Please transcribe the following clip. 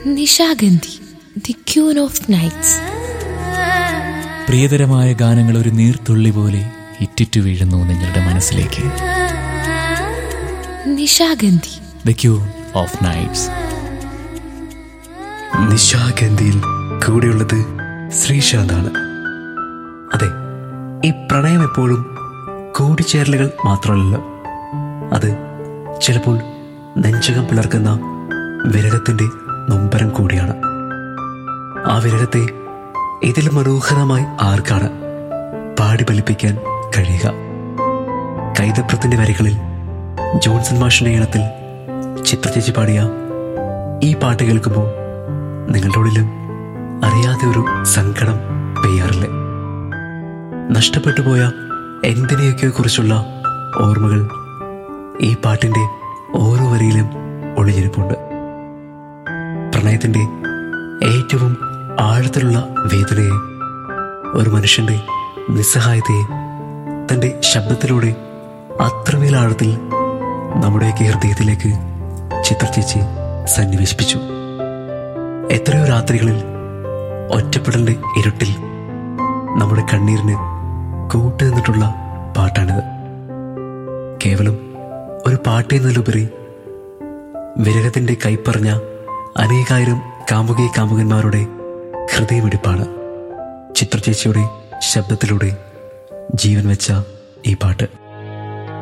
Nishagandhi the queen of nights പ്രിയതരമായ ഗാനങ്ങൾ ഒരു നീർത്തുള്ളി പോലെ ഇറ്റിറ്റു വീഴുന്നു നിങ്ങളുടെ മനസ്സിലേക്ക് Nishagandhi the queen of nights നിശാഗന്ധിയിൽ കൂടെയുള്ളത് ശ്രീശാന്താണ് അതെ ഈ പ്രണയം എപ്പോഴും കൂടിച്ചേരലുകൾ മാത്രമല്ലല്ലോ അത് ചിലപ്പോൾ നെഞ്ചകം പിളർക്കുന്ന വിരഹത്തിന്റെ നൊമ്പരം കൂടിയാണ് ആ വിരഹത്തെ ഇതിൽ മനോഹരമായി ആർക്കാണ് പാടി ഫലിപ്പിക്കാൻ കഴിയുക കൈതപ്രത്തിന്റെ വരികളിൽ ജോൺസൺ മാഷിന്റെ ഈണത്തിൽ ചിത്രചേച്ചി പാടിയ ഈ പാട്ട് കേൾക്കുമ്പോൾ നിങ്ങളുടെ ഉള്ളിലും അറിയാതെ ഒരു സങ്കടം പെയ്യാറില്ലേ നഷ്ടപ്പെട്ടു പോയ എന്തിനെയൊക്കെ കുറിച്ചുള്ള ഓർമ്മകൾ ഈ പാട്ടിന്റെ ഓരോ വരിയിലും ഒളിഞ്ഞിരിപ്പുണ്ട് പ്രണയത്തിന്റെ ഏറ്റവും ആഴത്തിലുള്ള വേദനയെ ഒരു മനുഷ്യന്റെ നിസ്സഹായതയെ തന്റെ ശബ്ദത്തിലൂടെ അത്രമേൽ ആഴത്തിൽ നമ്മുടെയൊക്കെ ഹൃദയത്തിലേക്ക് ചിത്രചേച്ചി സന്നിവേശിപ്പിച്ചു എത്രയോ രാത്രികളിൽ ഒറ്റപ്പെടലിന്റെ ഇരുട്ടിൽ നമ്മുടെ കണ്ണീരിന് കൂട്ടുനിന്നിട്ടുള്ള പാട്ടാണിത് കേവലം ഒരു പാട്ട് എന്നതിലുപരി വിരഹത്തിന്റെ കൈപ്പറഞ്ഞ അനേകായിരം കാമുകി കാമുകന്മാരുടെ ഹൃദയമിടിപ്പാണ് ചിത്രചേച്ചിയുടെ ശബ്ദത്തിലൂടെ ജീവൻ വെച്ച ഈ പാട്ട്